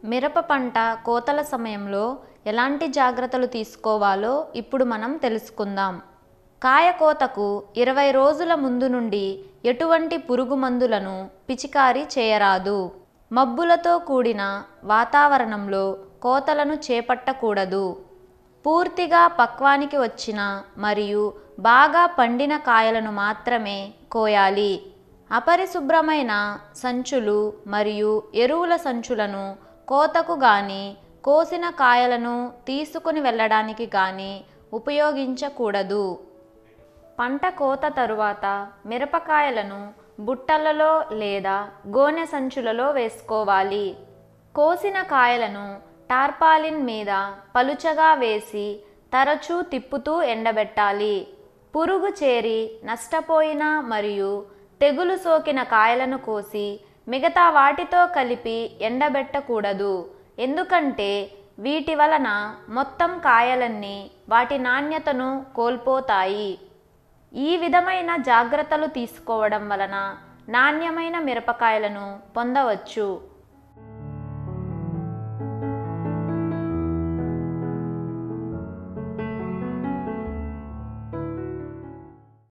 మిరప పంట కోతల సమయంలో ఎలాంటి జాగ్రత్తలు తీసుకోవాలో ఇప్పుడు మనం తెలుసుకుందాం కాయ కోతకు ఇరవై రోజుల ముందు నుండి ఎటువంటి పురుగు మందులను పిచికారీ చేయరాదు మబ్బులతో కూడిన వాతావరణంలో కోతలను చేపట్టకూడదు పూర్తిగా పక్వానికి వచ్చిన మరియు బాగా పండిన కాయలను మాత్రమే కోయాలి అపరిశుభ్రమైన సంచులు మరియు ఎరువుల సంచులను కోతకు గాని కోసిన కాయలను తీసుకుని వెళ్ళడానికి గాని ఉపయోగించకూడదు పంట కోత తరువాత మిరపకాయలను బుట్టలలో లేదా గోనె సంచులలో వేసుకోవాలి కోసిన కాయలను టార్పాలిన్ మీద పలుచగా వేసి తరచూ తిప్పుతూ ఎండబెట్టాలి పురుగు చేరి నష్టపోయిన మరియు తెగులు సోకిన కాయలను కోసి మిగతా వాటితో కలిపి ఎండబెట్టకూడదు ఎందుకంటే వీటి వలన మొత్తం కాయలన్నీ వాటి నాణ్యతను కోల్పోతాయి ఈ విధమైన జాగ్రత్తలు తీసుకోవడం వలన నాణ్యమైన మిరపకాయలను పొందవచ్చు